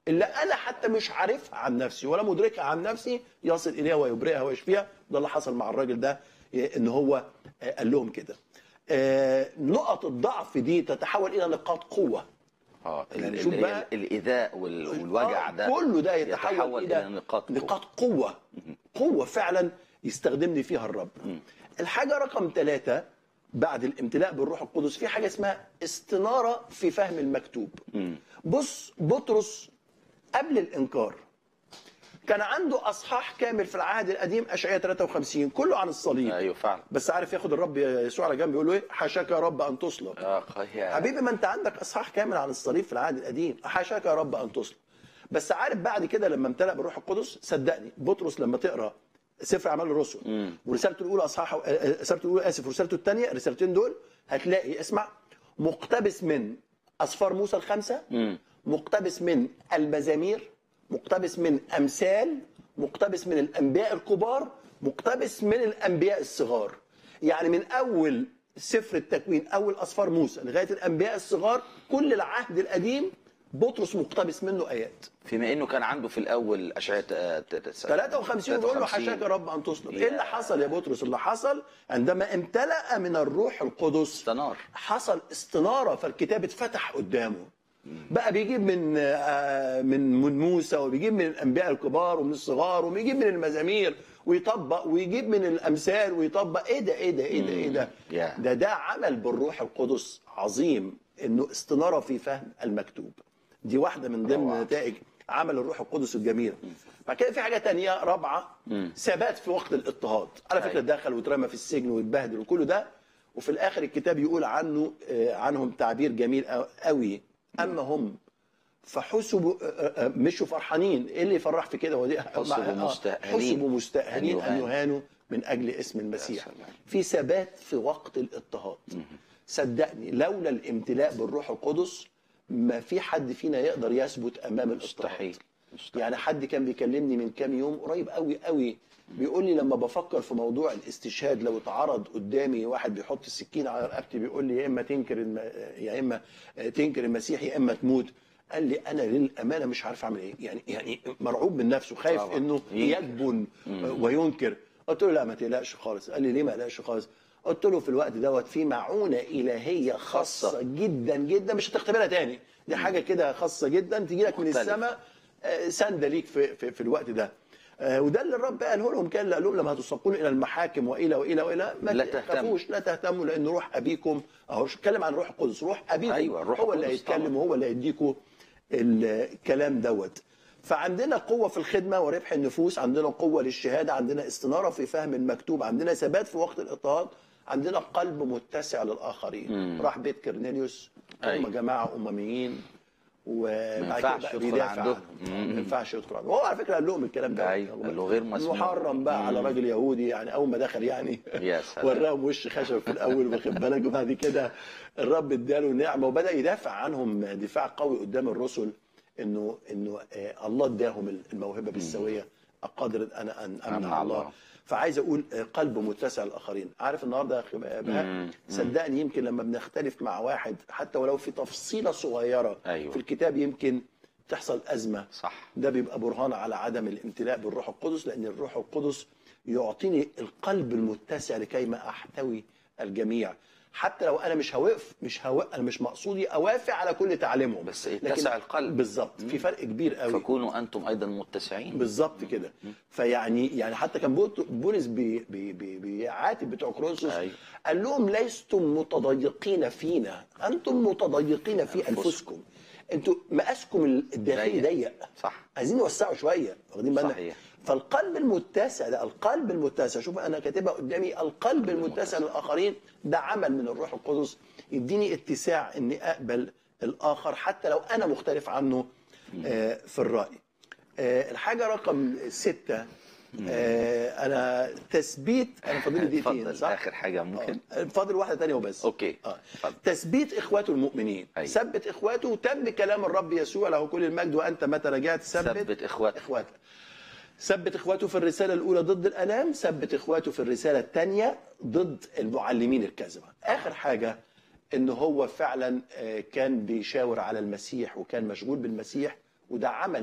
اللي انا حتى مش عارفها عن نفسي ولا مدركها عن نفسي يصل اليها ويبرئها ويشفيها ده اللي حصل مع الراجل ده إيه، ان هو آه، قال لهم كده آه، نقط الضعف دي تتحول الى نقاط قوه اه ال- يعني ال- شوف ال- بقى- الايذاء وال- والوجع آه، ده كله ده يتحول, يتحول الى الى نقاط قوة. نقاط قوه قوه فعلا يستخدمني فيها الرب الحاجه رقم ثلاثة بعد الامتلاء بالروح القدس في حاجه اسمها استناره في فهم المكتوب بص بطرس قبل الانكار كان عنده اصحاح كامل في العهد القديم اشعياء 53 كله عن الصليب ايوه فعلا بس عارف ياخد الرب يسوع على جنب يقول له ايه حاشاك يا رب ان تصلب اه يا حبيبي ما انت عندك اصحاح كامل عن الصليب في العهد القديم حاشاك يا رب ان تصلب بس عارف بعد كده لما امتلأ بالروح القدس صدقني بطرس لما تقرا سفر اعمال الرسل ورسالته الاولى اصحاح آه، آه، رسالته الاولى اسف ورسالته الثانيه الرسالتين دول هتلاقي اسمع مقتبس من اسفار موسى الخمسه مقتبس من المزامير مقتبس من امثال مقتبس من الانبياء الكبار مقتبس من الانبياء الصغار يعني من اول سفر التكوين اول اسفار موسى لغايه الانبياء الصغار كل العهد القديم بطرس مقتبس منه ايات فيما انه كان عنده في الاول اشعياء 53 بيقول له حاشاك يا رب ان تصلب ايه اللي حصل يا بطرس اللي حصل عندما امتلأ من الروح القدس استنار حصل استناره فالكتاب اتفتح قدامه بقى بيجيب من آه، من من موسى وبيجيب من الانبياء الكبار ومن الصغار وبيجيب من المزامير ويطبق ويجيب من الامثال ويطبق ايه ده ايه ده ايه ده ايه ده يا. ده ده عمل بالروح القدس عظيم انه استناره في فهم المكتوب دي واحده من ضمن روعة. نتائج عمل الروح القدس الجميله بعد كده في حاجه تانية رابعه ثبات في وقت الاضطهاد على فكره أيوة. دخل واترمى في السجن واتبهدل وكل ده وفي الاخر الكتاب يقول عنه آه، عنهم تعبير جميل أو- قوي اما هم فحسبوا آه، آه، مشوا فرحانين ايه اللي يفرح في كده ودي حسبوا مستأهلين حسبوا مستأهلين أن ان يهانوا. يهانوا من اجل اسم المسيح سلام. في ثبات في وقت الاضطهاد صدقني لولا الامتلاء بالروح القدس ما في حد فينا يقدر يثبت امام الاضطهاد مستحيل مستحيل. يعني حد كان بيكلمني من كام يوم قريب قوي قوي بيقول لي لما بفكر في موضوع الاستشهاد لو اتعرض قدامي واحد بيحط السكين على رقبتي بيقول لي يا اما تنكر الم... يا اما تنكر المسيح يا اما تموت قال لي انا للامانه مش عارف اعمل ايه يعني يعني مرعوب من نفسه خايف طبعا. انه ينكر. يجبن وينكر قلت له لا ما تقلقش خالص قال لي ليه ما اقلقش خالص قلت له في الوقت دوت في معونه الهيه خاصه خاصة. جدا جدا مش هتختبرها تاني دي حاجه كده خاصه جدا تيجي لك من مختلفة. السماء آه، سنده ليك في, في, في الوقت ده آه، وده اللي الرب قاله لهم كان قال لهم لما هتساقون الى المحاكم والى والى والى ما لا تهتموا. تخافوش لا تهتموا لان روح ابيكم اهو مش اتكلم عن روح القدس روح ابيكم أيوة، الروح هو اللي القدس هيتكلم طبعا. وهو اللي هيديكم الكلام دوت فعندنا قوة في الخدمة وربح النفوس عندنا قوة للشهادة عندنا استنارة في فهم المكتوب عندنا ثبات في وقت الاضطهاد عندنا قلب متسع للآخرين راح بيت كرنيليوس هم أيوة. جماعة أمميين وبعد ما كده ينفعش بقى يدخل بيدافع عندهم. عنهم. ما ينفعش يدخل عندهم هو على فكرة قال لهم الكلام ده أيوة، قال له غير مسموح. محرم بقى على راجل يهودي يعني أول ما دخل يعني يا سلام. وراهم وش خشب في الأول واخد بالك وبعد كده الرب اداله نعمة وبدأ يدافع عنهم دفاع قوي قدام الرسل انه انه آه، الله اداهم الموهبه بالسويه اقدر انا ان امنع أمنع الله الله. فعايز اقول آه، قلب متسع للاخرين عارف النهارده يا اخي بهاء صدقني يمكن لما بنختلف مع واحد حتى ولو في تفصيله صغيره أيوة. في الكتاب يمكن تحصل ازمه صح ده بيبقى برهان على عدم الامتلاء بالروح القدس لان الروح القدس يعطيني القلب المتسع لكي ما احتوي الجميع حتى لو انا مش هوقف مش هوقف انا مش مقصودي اوافق على كل تعليمهم بس يتسع القلب. بالظبط في فرق كبير قوي فكونوا انتم ايضا متسعين بالظبط كده فيعني يعني حتى كان بولت- بولس بي بي بي بيعاتب بتوع كورنثوس أيوة. قال لهم لستم متضيقين فينا انتم متضيقين في أنفسكم. انفسكم انتوا مقاسكم الداخلي ضيق. ضيق صح عايزين نوسعه شويه واخدين بالنا صحيح. فالقلب المتسع ده القلب المتسع شوف انا كاتبها قدامي القلب المتسع للاخرين ده عمل من الروح القدس يديني اتساع اني اقبل الاخر حتى لو انا مختلف عنه آه، في الراي آه، الحاجه رقم ستة آه، انا تثبيت انا فاضل لي دقيقتين اتفضل صح؟ اخر حاجه ممكن آه، فاضل واحده تانية وبس أوكي. آه. اتفضل. تثبيت اخواته المؤمنين أيوة. ثبت اخواته وتم كلام الرب يسوع له كل المجد وانت متى رجعت ثبت ثبت اخواتك اخواته ثبت اخواته في الرساله الاولى ضد الالام ثبت اخواته في الرساله الثانيه ضد المعلمين الكذبه اخر حاجه ان هو فعلا آه، كان بيشاور على المسيح وكان مشغول بالمسيح وده عمل